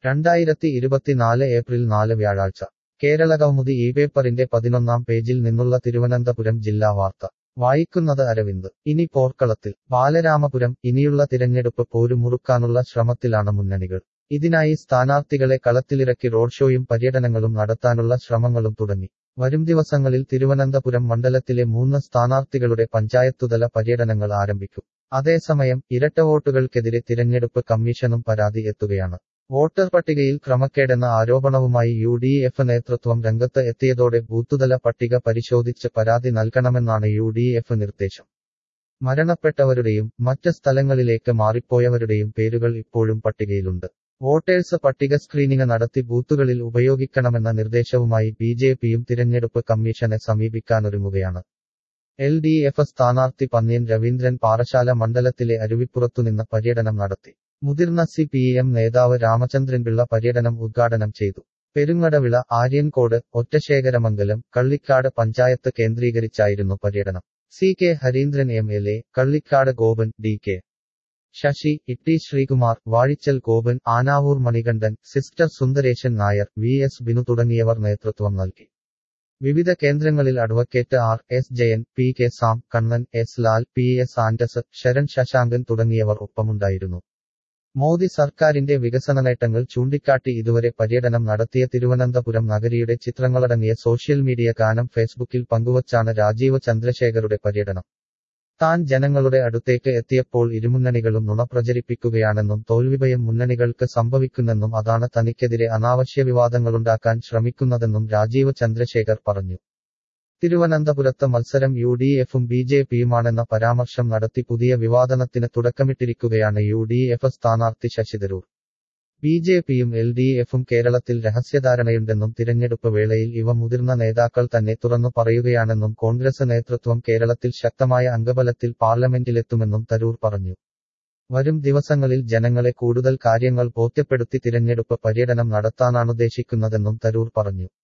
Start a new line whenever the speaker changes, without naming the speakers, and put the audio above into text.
രണ്ടായിരത്തി ഇരുപത്തിനാല് ഏപ്രിൽ നാല് വ്യാഴാഴ്ച കേരളകൗമുദി ഈ പേപ്പറിന്റെ പതിനൊന്നാം പേജിൽ നിന്നുള്ള തിരുവനന്തപുരം ജില്ലാ വാർത്ത വായിക്കുന്നത് അരവിന്ദ് ഇനി പോർക്കളത്തിൽ ബാലരാമപുരം ഇനിയുള്ള തിരഞ്ഞെടുപ്പ് പോരുമുറുക്കാനുള്ള ശ്രമത്തിലാണ് മുന്നണികൾ ഇതിനായി സ്ഥാനാർത്ഥികളെ കളത്തിലിറക്കി റോഡ് ഷോയും പര്യടനങ്ങളും നടത്താനുള്ള ശ്രമങ്ങളും തുടങ്ങി വരും ദിവസങ്ങളിൽ തിരുവനന്തപുരം മണ്ഡലത്തിലെ മൂന്ന് സ്ഥാനാർത്ഥികളുടെ പഞ്ചായത്തുതല പര്യടനങ്ങൾ ആരംഭിക്കും അതേസമയം ഇരട്ടവോട്ടുകൾക്കെതിരെ തിരഞ്ഞെടുപ്പ് കമ്മീഷനും പരാതി എത്തുകയാണ് വോട്ടർ പട്ടികയിൽ ക്രമക്കേടെന്ന ആരോപണവുമായി യു ഡി എഫ് നേതൃത്വം രംഗത്ത് എത്തിയതോടെ ബൂത്തുതല പട്ടിക പരിശോധിച്ച് പരാതി നൽകണമെന്നാണ് യു ഡി എഫ് നിർദ്ദേശം മരണപ്പെട്ടവരുടെയും മറ്റ് സ്ഥലങ്ങളിലേക്ക് മാറിപ്പോയവരുടെയും പേരുകൾ ഇപ്പോഴും പട്ടികയിലുണ്ട് വോട്ടേഴ്സ് പട്ടിക സ്ക്രീനിംഗ് നടത്തി ബൂത്തുകളിൽ ഉപയോഗിക്കണമെന്ന നിർദ്ദേശവുമായി ബി ജെ പിയും തിരഞ്ഞെടുപ്പ് കമ്മീഷനെ സമീപിക്കാനൊരുങ്ങുകയാണ് എൽ ഡി എഫ് സ്ഥാനാർത്ഥി പന്ന്യൻ രവീന്ദ്രൻ പാറശാല മണ്ഡലത്തിലെ അരുവിപ്പുറത്തുനിന്ന് പര്യടനം നടത്തി മുതിർന്ന സി പി എം നേതാവ് രാമചന്ദ്രൻപിള്ള പര്യടനം ഉദ്ഘാടനം ചെയ്തു പെരുങ്ങടവിള ആര്യൻകോട് ഒറ്റശേഖരമംഗലം കള്ളിക്കാട് പഞ്ചായത്ത് കേന്ദ്രീകരിച്ചായിരുന്നു പര്യടനം C K Harindran M L A Kallikkad Gopan D K Sasi Itty Sreekumar Vazhichal Gopan Anavoor Manikandan sister Sundaresan Nair V S Binu തുടങ്ങിയവർ നേതൃത്വം നൽകി വിവിധ കേന്ദ്രങ്ങളിൽ advocate R S Jayan P K Sam Kannan S Lal P S ആൻഡസ് ശരൺ ശശാങ്കൻ തുടങ്ങിയവർ ഒപ്പമുണ്ടായിരുന്നു മോദി സർക്കാരിന്റെ വികസന നേട്ടങ്ങൾ ചൂണ്ടിക്കാട്ടി ഇതുവരെ പര്യടനം നടത്തിയ തിരുവനന്തപുരം നഗരിയുടെ ചിത്രങ്ങളടങ്ങിയ സോഷ്യൽ മീഡിയ ഗാനം ഫേസ്ബുക്കിൽ പങ്കുവച്ചാണ് രാജീവ് ചന്ദ്രശേഖരുടെ പര്യടനം താൻ ജനങ്ങളുടെ അടുത്തേക്ക് എത്തിയപ്പോൾ ഇരുമുന്നണികളും നുണ പ്രചരിപ്പിക്കുകയാണെന്നും തോൽവിഭയം മുന്നണികൾക്ക് സംഭവിക്കുന്നെന്നും അതാണ് തനിക്കെതിരെ അനാവശ്യ വിവാദങ്ങളുണ്ടാക്കാൻ ശ്രമിക്കുന്നതെന്നും രാജീവ് ചന്ദ്രശേഖർ പറഞ്ഞു തിരുവനന്തപുരത്ത് മത്സരം യു ഡി എഫും ബി ജെ പിയുമാണെന്ന പരാമർശം നടത്തി പുതിയ വിവാദനത്തിന് തുടക്കമിട്ടിരിക്കുകയാണ് യു ഡി എഫ് സ്ഥാനാർത്ഥി ശശി തരൂർ ബി ജെ പിയും എൽ ഡി എഫും കേരളത്തിൽ രഹസ്യധാരണയുണ്ടെന്നും തിരഞ്ഞെടുപ്പ് വേളയിൽ ഇവ മുതിർന്ന നേതാക്കൾ തന്നെ തുറന്നു പറയുകയാണെന്നും കോൺഗ്രസ് നേതൃത്വം കേരളത്തിൽ ശക്തമായ അംഗബലത്തിൽ പാർലമെന്റിലെത്തുമെന്നും തരൂർ പറഞ്ഞു വരും ദിവസങ്ങളിൽ ജനങ്ങളെ കൂടുതൽ കാര്യങ്ങൾ ബോധ്യപ്പെടുത്തി തിരഞ്ഞെടുപ്പ് പര്യടനം നടത്താനാണുദ്ദേശിക്കുന്നതെന്നും തരൂർ പറഞ്ഞു